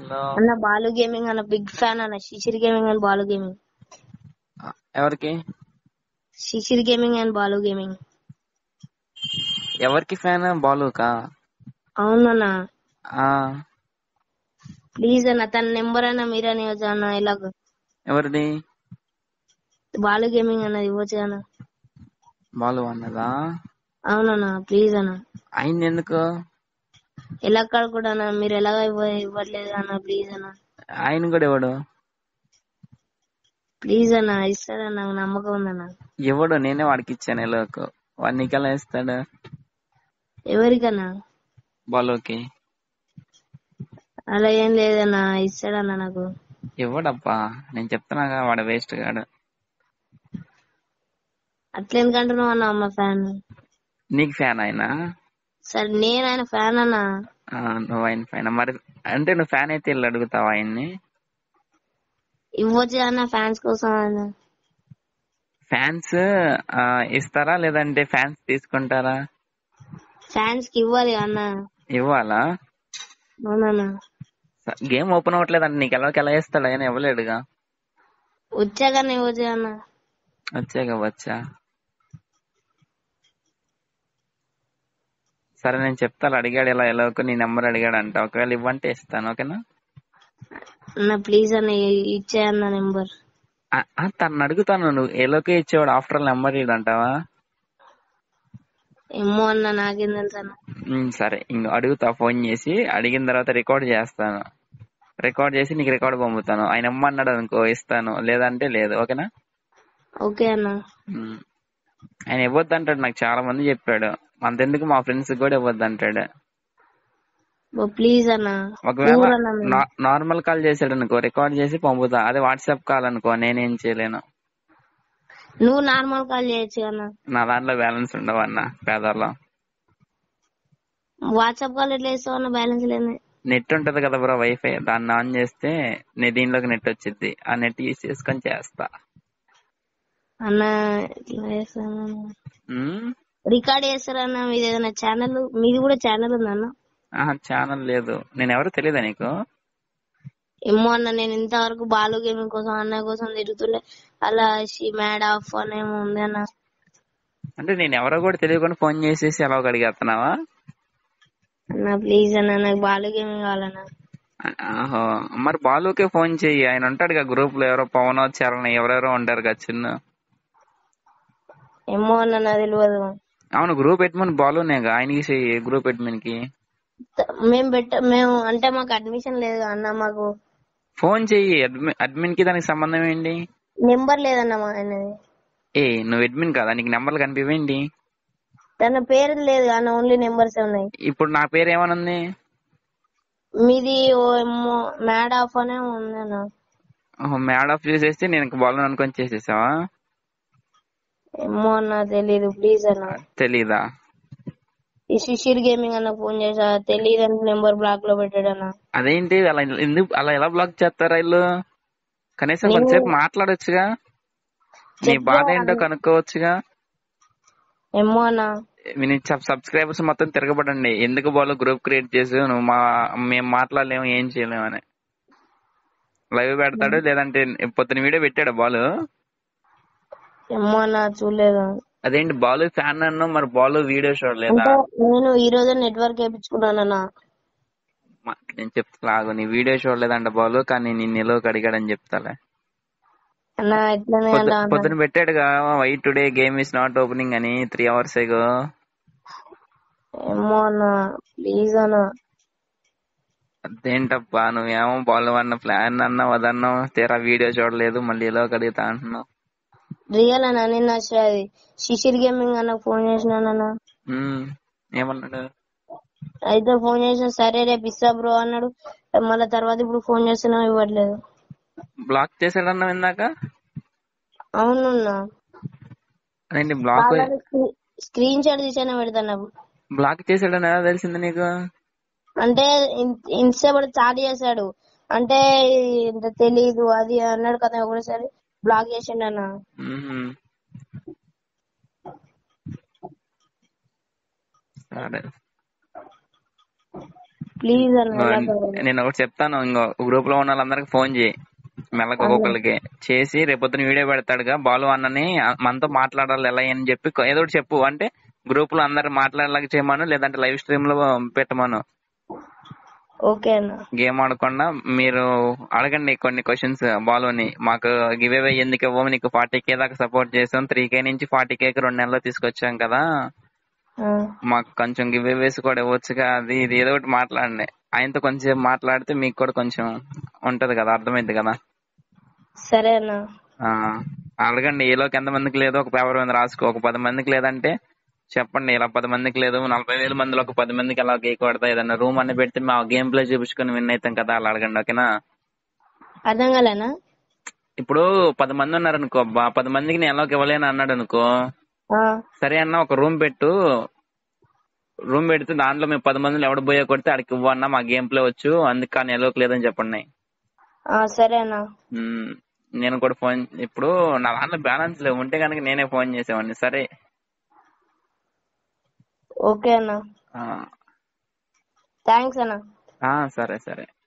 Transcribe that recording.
Hello అన్న Balu gaming అన్న big fan అన్న Shishir gaming and Balu gaming ఎవరికి Shishir gaming and Balu gaming ఎవరికి ఫ్యాన్ బాలుకా అవునన్న ఆ ప్లీజ్ అన్న తన నెంబర్ అన్న మీరని ఇవ్వచ్చు అన్న ఇలాగ ఎవరిది బాలు గేమింగ్ అన్నది ఇవ్వచ్చు అన్న బాలు అన్నదా అవునన్న ప్లీజ్ అన్న అయింది ఎందుకు ఎలా కూడా అన్న మీరు ఎలాగ ఇవ్వ ఇవ్వట్లేదు అన్న ప్లీజ్ అన్న ఆయన కూడా ఎవడు ప్లీజ్ అన్న ఇస్తాడన్న నాకు నమ్మకం ఉందన్న ఎవడు నేనే వాడికి ఇచ్చాను ఎలోకు వాడు నీకెలా ఇస్తాడు ఎవరికన్నా బాలుకి అలా ఏం లేదన్న ఇస్తాడన్న నాకు ఇవ్వడప్పా నేను చెప్తున్నాగా వాడు వేస్ట్ గాడు అట్లా ఎందుకంటున్నావు అన్న అమ్మ ఫ్యాన్ నీకు ఫ్యాన్ ఆయన సరే నేను ఆయన ఫ్యాన్ అన్న ఆ, నువ్వు ఆయన ఫ్యాన్ మరి అంటే నువ్వు ఫ్యాన్ అయితే వెళ్ళి అడుగుతావా ఆయన్ని ఇవ్వచ్చు అన్న ఫ్యాన్స్ కోసం అన్న ఫ్యాన్స్ ఇస్తారా లేదంటే ఫ్యాన్స్ తీసుకుంటారా ఫ్యాన్స్ కి ఇవ్వాలి అన్న ఇవ్వాలా అవునన్న గేమ్ ఓపెన్ అవ్వట్లేదంటే నీకు ఎలా ఎలా ఇస్తాడు ఆయన ఇవ్వలేడుగా వచ్చాకనే ఇవ్వచ్చు అన్న వచ్చాక వచ్చా సరే నేను చెప్తాను అడిగాడు ఇలా ఎలా నీ నెంబర్ అడిగాడు అంట ఒకవేళ ఇవ్వంటే ఇస్తాను ఓకేనా అన్న ప్లీజ్ అన్న ఇ- ఇచ్చే అన్న నెంబర్ ఆ, ఆ, తను అడుగుతాను నువ్వు ఎలోకే ఇచ్చేవాడు ఆఫ్టర్ ఆల్ నెంబర్ ఇడంటావా ఏమో అన్న నాకేం తెలుసు అన్న ఉమ్, సరే ఇంక అడుగుతా ఫోన్ చేసి అడిగిన తర్వాత రికార్డ్ చేస్తాను రికార్డ్ చేసి నీకు రికార్డ్ పంపుతాను ఆయన ఇమ్మన్నాడు అనుకో ఇస్తాను లేదంటే లేదు ఓకేనా ఓకే అన్న ఉమ్. ఆయన ఇవ్వద్దు అంటాడు నాకు చాలా మంది చెప్పాడు అంతెందుకు మా ఫ్రెండ్స్ కూడా ఇవ్వద్దు అంటాడు ప్లీజ్ అన్న ఒకవేళ ఊరు అన్న మేము. నా- నార్మల్ కాల్ చేసాడు అనుకో రికార్డ్ చేసి పంపుతా అదే వాట్సాప్ కాల్ అనుకో నేనేం చేయలేను నువ్వు నార్మల్ కాల్ చేయొచ్చు అన్న నా దాంట్లో బ్యాలెన్స్ ఉండవు అన్న పేదల్లో వాట్సాప్ కాల్ ఎట్లా ఇస్తావు అన్న బ్యాలెన్స్ లేదు నెట్ ఉంటది కదా బ్రో వైఫై దాన్ని ఆన్ చేస్తే నీ దీనిలోకి నెట్ వచ్చింది ఆ నెట్ యూస్ చేసుకొని చేస్తా అన్న ఇట్లా చేస్తాను ఉమ్? రికార్డ్ చేస్తారన్న మీది ఏదైనా ఛానల్ మీది కూడా ఛానల్ ఉందన్న ఆహా ఛానల్ లేదు నేను ఎవరో తెలియదా నీకు ఏమో అన్న నేను ఇంతవరకు బాలు గేమింగ్ కోసం అన్న కోసం తిరుగుతుండే అలా మ్యాడ్ ఆఫ్ అనేమో ఉంది అన్న అంటే నేను ఎవరో కూడా తెలియకుండా ఫోన్ చేసేసి ఎలా అడిగేస్తున్నావా అన్న ప్లీజ్ అన్న నాకు బాలు గేమింగ్ కావాలన్న ఆహో మరి బాలుకే ఫోన్ చెయ్యి ఆయన ఉంటాడు గ్రూప్ లో ఎవరో పవన్ చరణ్ ఎవరెవరో ఉంటారు కదా చిన్న ఏమో అన్న నాకు తెలియదు అవును గ్రూప్ అడ్మిన్ బాలునేగా ఆయనకి చెయ్యి గ్రూప్ అడ్మిన్ కి మేము పెట్ట మేము అంటే మాకు అడ్మిషన్ లేదు అన్న మాకు ఫోన్ చెయ్యి అడ్మిన్ అడ్మిన్ కి దానికి సంబంధం ఏంటి నెంబర్ లేదన్న మా ఆయనది ఏ నువ్వు అడ్మిన్ కదా నీకు నెంబర్లు కనిపివేంటి తన పేరు లేదు అన్న ఓన్లీ నెంబర్స్ ఉన్నాయి ఇప్పుడు నా పేరు ఏమనుంది మీది ఓ ఏమో మ్యాడ్ ఆఫ్ అనే ఉంది అన్న మ్యాడ్ ఆఫ్ చేసేస్తే నేను ఇంక బాలు అనుకొని చేసేసావా ఏమో అన్న తెలీదు ప్లీజ్ అన్న తెలీదా ఈ శిశిర్ గేమింగ్ అన్న ఫోన్ చేసా తెలియదు అని నెంబర్ బ్లాక్ లో పెట్టాడు అన్న అదేంటి అలా ఎందుకు అలా ఎలా బ్లాక్ చేస్తారా వీళ్ళు కనీసం కొంతసేపు మాట్లాడొచ్చుగా నీ బాధ ఏంటో కనుక్కోవచ్చుగా ఏమో అన్న మీ సబ్స్క్రైబర్స్ మొత్తం తిరగబడండి ఎందుకు బాలు గ్రూప్ క్రియేట్ చేసి నువ్వు మా మేము మాట్లాడలేము ఏం చేయలేము అని లైవ్ పెడతాడు లేదంటే పొద్దున వీడియో పెట్టాడు బాలు ఏమో అన్న చూడలేదు అదేంటి బాలు ఫ్యాన్ అన్నా మరి బాలు వీడియో చూడలేదా అంటే నేను ఈ రోజు నెట్వర్క్ వేయించుకున్నానన్న మా- నేను చెప్తా ఆగు నీ వీడియో చూడలేదంట బాలు కానీ నేను నిలవకి అడిగాడని చెప్తాలే అన్న ఎట్లనే పొద్దు- అన్న అన్న. పొద్దున పెట్టాడుగా why today game is not opening అని త్రీ అవర్స్ ఏగో ఏమో అన్న ప్లీజ్ అన్న అదేంటప్పా నువ్వేమో బాలు అన్న ప్లాన్ అన్నావు అదన్నావు తీరా వీడియో చూడలేదు మళ్ళీ ఇలా అడుగుతా అంటున్నావు రియల్ అన్న నిన్న శ- శిశిర్ గేమింగ్ అన్న ఫోన్ చేసినానన్న ఉమ్, ఏమన్నాడు అయితే ఫోన్ చేసిన సరే రేపు ఇస్తా బ్రో అన్నాడు మళ్ళీ తర్వాత ఇప్పుడు ఫోన్ చేస్తున్నా ఇవ్వట్లేదు బ్లాక్ చేశాడన్నావు ఇందాక అవునన్నా అదేంటి బ్లాక్ స్క్రీన్ షాట్ తీసానే పెడతాను బ్లాక్ చేశాడని ఎలా తెలిసింది నీకు అంటే ఇన్స్టాబడి చాట్ చేశాడు అంటే ఇంత తెలీదు అది అన్నాడు కదా ఒకటేసారి బ్లాక్ చేసిండు అన్న ఉహుం. సరే ప్లీజ్ అన్న ఎలా కావాలి? నేను ఒకటి చెప్తాను ఇంకో గ్రూప్ లో ఉన్న వాళ్ళందరికి ఫోన్ చేయి మెల్లగా ఒక్కొక్కరికి చేసి రేపొద్దున వీడియో పెడతాడుగా బాలు అన్నని ఆ- మనతో మాట్లాడాలి ఎలా అని చెప్పి కొ- ఏదో ఒకటి చెప్పు అంటే గ్రూప్ లో అందరు మాట్లాడేలాగా చేయమను లేదంటే లైవ్ స్ట్రీమ్ లో పెట్టమను ఓకే అన్న గేమ్ ఆడకుండా మీరు అడగండి కొన్ని క్వశ్చన్స్ బాలుని మాకు గివ్ అవే ఎందుకు ఇవ్వము నీకు ఫార్టీ కే దాకా సపోర్ట్ చేసాం త్రీ కే నుంచి ఫార్టీ కేకి రెండు నెలలు తీసుకొచ్చాం కదా ఆ, మాకు కొంచెం గివ్ అవేస్ కూడా ఇవ్వచ్చుగా అది ఇది ఏదో ఒకటి మాట్లాడండి ఆయనతో కొంచెం మాట్లాడితే మీకు కూడా కొంచెం ఉంటది కదా అర్థమైంది కదా సరే అన్న ఆ, అడగండి ఏలోకి ఎంత మందికి లేదో ఒక పేపర్ మీద రాసుకో ఒక పది మందికి లేదంటే చెప్పండి ఇలా పది మందికి లేదు నలభై వేల మందిలో ఒక పది మందికి అలా కేక్ పడతా ఏదన్నా రూమ్ అని పెడితే మా గేమ్ ప్లే చూపించుకొని విన్ అవుతాం కదా అలా అడగండి ఓకేనా అర్థం కాలేనా ఇప్పుడు పది మంది ఉన్నారు అనుకో అబ్బా పది మందికి నేను ఎలాగ ఇవ్వలేను అన్నాడు అనుకో ఆ, సరే అన్న ఒక రూమ్ పెట్టు రూమ్ పెడితే దాంట్లో మేము పది మందిలో ఎవడ పోయా కొడితే ఆడికి ఇవ్వన్నా మా గేమ్ ప్లే వచ్చు అందుకు కానీ ఎలోకి లేదని చెప్పండి ఆ, సరే అన్న ఉమ్, నేను కూడా ఫోన్ ఇప్పుడు నా దాంట్లో బ్యాలెన్స్ లేవు ఉంటే కనుక నేనే ఫోన్ చేసేవాడిని సరే ఓకే అన్న ఆ, థ్యాంక్స్ అన్న ఆ, సరే సరే